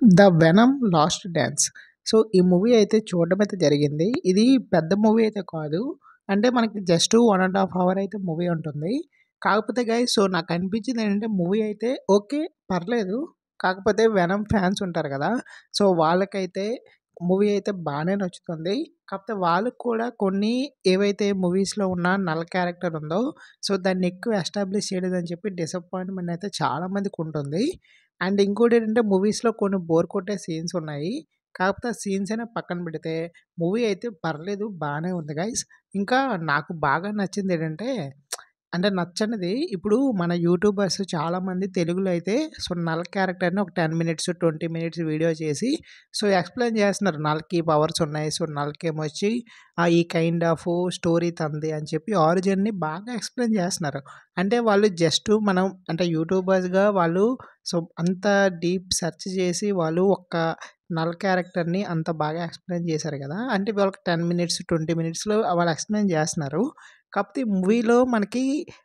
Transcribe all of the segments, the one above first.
the venom last dance so ఈ movie అయితే చూడడం అయితే జరిగింది ఇది పెద్ద మూవీ అయితే కాదు అంటే మనకి just one and half hour అయితే మూవీ ఉంటుంది కాకపోతే గైస్ సో నాకు అనిపించింది ఏంటంటే మూవీ అయితే ఓకే పర్లేదు కాకపోతే వెనమ్ ఫ్యాన్స్ ఉంటారు కదా సో వాళ్ళకైతే మూవీ అయితే బాగానే నచ్చుతుంది కాకపోతే వాళ్ళకి కూడా కొన్ని ఏవైతే మూవీస్లో ఉన్న నల్ క్యారెక్టర్ ఉందో సో దాన్ని ఎక్కువ ఎస్టాబ్లిష్ చేయలేదని చెప్పి డిసప్పాయింట్మెంట్ అయితే చాలా మందికి ఉంటుంది అండ్ ఇంకోటి ఏంటంటే మూవీస్లో కొన్ని బోర్ కొట్టే సీన్స్ ఉన్నాయి కాకపోతే ఆ సీన్స్ అయినా పక్కన పెడితే మూవీ అయితే పర్లేదు బాగానే ఉంది గైస్ ఇంకా నాకు బాగా నచ్చింది ఏంటంటే అంటే నచ్చనిది ఇప్పుడు మన యూట్యూబర్స్ చాలామంది తెలుగులో అయితే సో నల్ క్యారెక్టర్ని ఒక ten minutes twenty minutes video చేసి సో ఎక్స్ప్లెయిన్ చేస్తున్నారు నల్కి పవర్స్ ఉన్నాయి సో నల్కి ఏమొచ్చి ఆ ఈ కైండ్ ఆఫ్ స్టోరీ తంది అని చెప్పి ఆరిజిన్ని బాగా ఎక్స్ప్లెయిన్ చేస్తున్నారు అంటే వాళ్ళు జస్ట్ మనం అంటే యూట్యూబర్స్గా వాళ్ళు సో అంత డీప్ సెర్చ్ చేసి వాళ్ళు ఒక్క నల్ క్యారెక్టర్ని అంత బాగా ఎక్స్ప్లెయిన్ చేశారు కదా అంటే వాళ్ళకి టెన్ మినిట్స్ ట్వంటీ మినిట్స్లో వాళ్ళు ఎక్స్ప్లెయిన్ చేస్తున్నారు కాకపోతే మూవీలో మనకి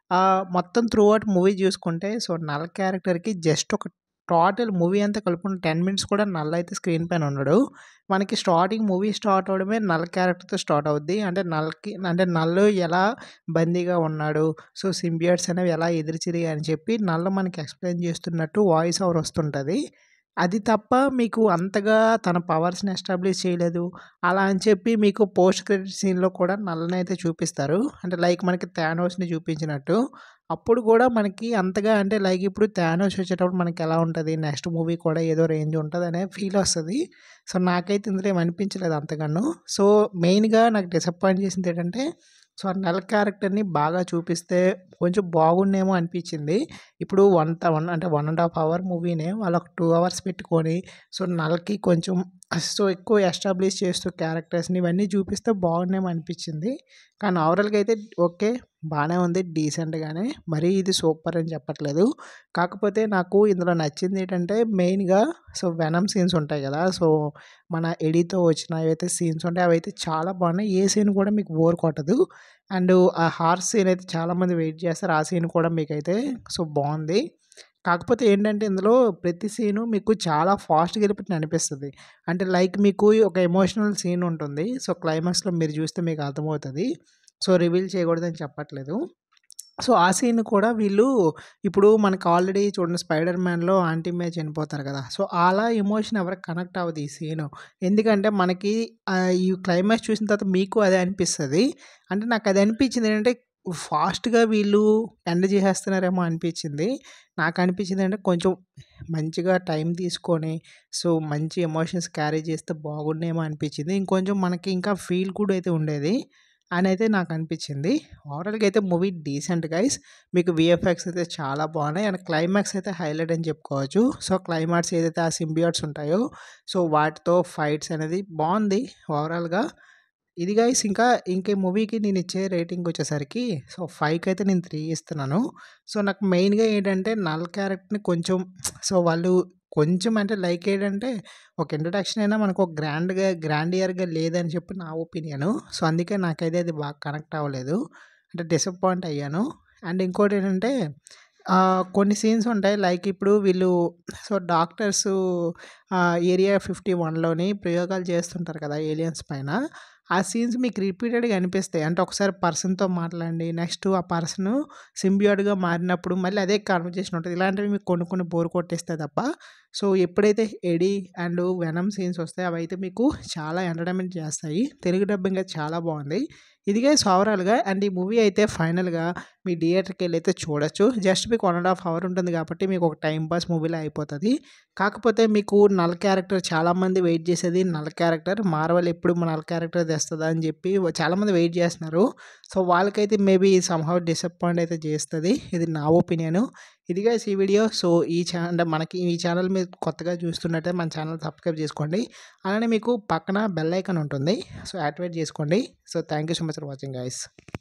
మొత్తం త్రూ అవుట్ మూవీ చూసుకుంటే సో నల్ క్యారెక్టర్కి జస్ట్ ఒక టోటల్ మూవీ అంతా కలుపుకుని టెన్ మినిట్స్ కూడా నల్ అయితే స్క్రీన్ పైన ఉన్నాడు మనకి స్టార్టింగ్ మూవీ స్టార్ట్ అవడమే నల్ క్యారెక్టర్తో స్టార్ట్ అవుద్ది అంటే నల్కి అంటే నల్లు ఎలా బందీగా ఉన్నాడు సో సింబియర్స్ అనేవి ఎలా ఎదురుచిరి అని చెప్పి నల్ల మనకి ఎక్స్ప్లెయిన్ చేస్తున్నట్టు వాయిస్ ఓవర్ వస్తుంటుంది అది తప్ప మీకు అంతగా తన పవర్స్ని ఎస్టాబ్లిష్ చేయలేదు అలా అని చెప్పి మీకు పోస్ట్ క్రెడిట్ సీన్లో కూడా నల్లని అయితే చూపిస్తారు అంటే లైక్ మనకి థానోస్ని చూపించినట్టు అప్పుడు కూడా మనకి అంతగా అంటే లైక్ ఇప్పుడు థానోస్ వచ్చేటప్పుడు మనకి ఎలా ఉంటుంది నెక్స్ట్ మూవీ కూడా ఏదో రేంజ్ ఉంటుంది అనే ఫీల్ వస్తుంది సో నాకైతే ఇందులో ఏమి అనిపించలేదు అంతగాను సో మెయిన్గా నాకు డిసప్పాయింట్ చేసింది ఏంటంటే సో ఆ నెల క్యారెక్టర్ని బాగా చూపిస్తే కొంచెం బాగుండేమో అనిపించింది ఇప్పుడు వన్ వన్ అంటే వన్ అండ్ హాఫ్ అవర్ మూవీనే వాళ్ళకి టూ అవర్స్ పెట్టుకొని సో నల్కి కొంచెం సో ఎక్కువ ఎస్టాబ్లిష్ చేస్తూ క్యారెక్టర్స్ని ఇవన్నీ చూపిస్తే బాగుండేమో అనిపించింది కానీ ఓవరాల్గా అయితే ఓకే బాగానే ఉంది డీసెంట్గానే మరీ ఇది సూపర్ అని చెప్పట్లేదు కాకపోతే నాకు ఇందులో నచ్చింది ఏంటంటే మెయిన్గా సో వెనమ్ సీన్స్ ఉంటాయి కదా సో మన ఎడితో వచ్చిన ఏవైతే సీన్స్ ఉంటాయి అవి అయితే చాలా బాగున్నాయి ఏ సీన్ కూడా మీకు బోర్ కొట్టదు అండ్ ఆ హార్స్ సీన్ అయితే చాలామంది వెయిట్ చేస్తారు ఆ సీన్ కూడా మీకైతే సో బాగుంది కాకపోతే ఏంటంటే ఇందులో ప్రతి సీను మీకు చాలా ఫాస్ట్గా వెళ్ళిపోయి అనిపిస్తుంది అంటే లైక్ మీకు ఒక ఎమోషనల్ సీన్ ఉంటుంది సో క్లైమాక్స్లో మీరు చూస్తే మీకు అర్థమవుతుంది సో రివీల్ చేయకూడదని చెప్పట్లేదు సో ఆ సీన్ కూడా వీళ్ళు ఇప్పుడు మనకు ఆల్రెడీ చూడండి స్పైడర్ మ్యాన్లో ఆంటీ మే చనిపోతారు కదా సో అలా ఎమోషన్ ఎవరికి కనెక్ట్ అవ్వదు ఈ సీను ఎందుకంటే మనకి ఈ క్లైమాక్స్ చూసిన తర్వాత మీకు అదే అనిపిస్తుంది అంటే నాకు అది అనిపించింది ఏంటంటే ఫాస్ట్గా వీళ్ళు ఎండ్ చేసేస్తున్నారేమో అనిపించింది నాకు అనిపించింది అంటే కొంచెం మంచిగా టైం తీసుకొని సో మంచి ఎమోషన్స్ క్యారీ చేస్తే బాగుండేమో అనిపించింది ఇంకొంచెం మనకి ఇంకా ఫీల్ కూడా అయితే ఉండేది అని అయితే నాకు అనిపించింది ఓవరాల్గా అయితే మూవీ డీసెంట్ గైస్ మీకు విఎఫ్ఎక్స్ అయితే చాలా బాగున్నాయి అండ్ క్లైమాక్స్ అయితే హైలైట్ అని చెప్పుకోవచ్చు సో క్లైమాక్స్ ఏదైతే ఆ సింబియాట్స్ ఉంటాయో సో వాటితో ఫైట్స్ అనేది బాగుంది ఓవరాల్గా ఇది గైస్ ఇంకా ఇంకే మూవీకి నేను ఇచ్చే రేటింగ్ వచ్చేసరికి సో ఫైవ్కి అయితే నేను త్రీ ఇస్తున్నాను సో నాకు మెయిన్గా ఏంటంటే నల్ క్యారెక్టర్ని కొంచెం సో వాళ్ళు కొంచెం అంటే లైక్ ఏంటంటే ఒక ఇంట్రడక్షన్ అయినా మనకు ఒక గ్రాండ్గా గ్రాండియర్గా లేదని చెప్పి నా ఒపీనియను సో అందుకే నాకైతే అది బాగా కనెక్ట్ అవ్వలేదు అంటే డిసప్పాయింట్ అయ్యాను అండ్ ఇంకోటి ఏంటంటే కొన్ని సీన్స్ ఉంటాయి లైక్ ఇప్పుడు వీళ్ళు సో డాక్టర్స్ ఏరియా ఫిఫ్టీ వన్లోని ప్రయోగాలు చేస్తుంటారు కదా ఏలియన్స్ పైన ఆ సీన్స్ మీకు రిపీటెడ్గా అనిపిస్తాయి అంటే ఒకసారి పర్సన్తో మాట్లాడండి నెక్స్ట్ ఆ పర్సన్ సింబియోడ్గా మారినప్పుడు మళ్ళీ అదే కాన్వర్జేషన్ ఉంటుంది ఇలాంటివి మీకు కొన్ని కొన్ని బోర్ కొట్టేస్తాయి తప్ప సో ఎప్పుడైతే ఎడీ అండ్ వెనమ్ సీన్స్ వస్తాయి అవి అయితే మీకు చాలా ఎంటర్టైన్మెంట్ చేస్తాయి తెలుగు డబ్బింగ్ అయితే చాలా బాగుంది ఇదిగే ఓవరాల్గా అండ్ ఈ మూవీ అయితే ఫైనల్గా మీ థియేటర్కి వెళ్ళి అయితే చూడొచ్చు జస్ట్ మీకు వన్ అండ్ హాఫ్ అవర్ ఉంటుంది కాబట్టి మీకు ఒక టైం పాస్ మూవీలో అయిపోతుంది కాకపోతే మీకు నల్ క్యారెక్టర్ చాలామంది వెయిట్ చేసేది నల్ క్యారెక్టర్ మార్వల్ ఎప్పుడు నల్ క్యారెక్టర్ తెస్తుందా అని చెప్పి చాలామంది వెయిట్ చేస్తున్నారు సో వాళ్ళకైతే మేబీ సమ్హౌ డిసప్పాయింట్ అయితే చేస్తుంది ఇది నా ఒపీనియన్ ఇదిగా ఈ వీడియో సో ఈ ఛానల్ అంటే మనకి ఈ ఛానల్ మీరు కొత్తగా చూస్తున్నట్టే మన ఛానల్ సబ్స్క్రైబ్ చేసుకోండి అలానే మీకు పక్కన బెల్ ఐకాన్ ఉంటుంది సో యాక్టివేట్ చేసుకోండి so thank you so much for watching guys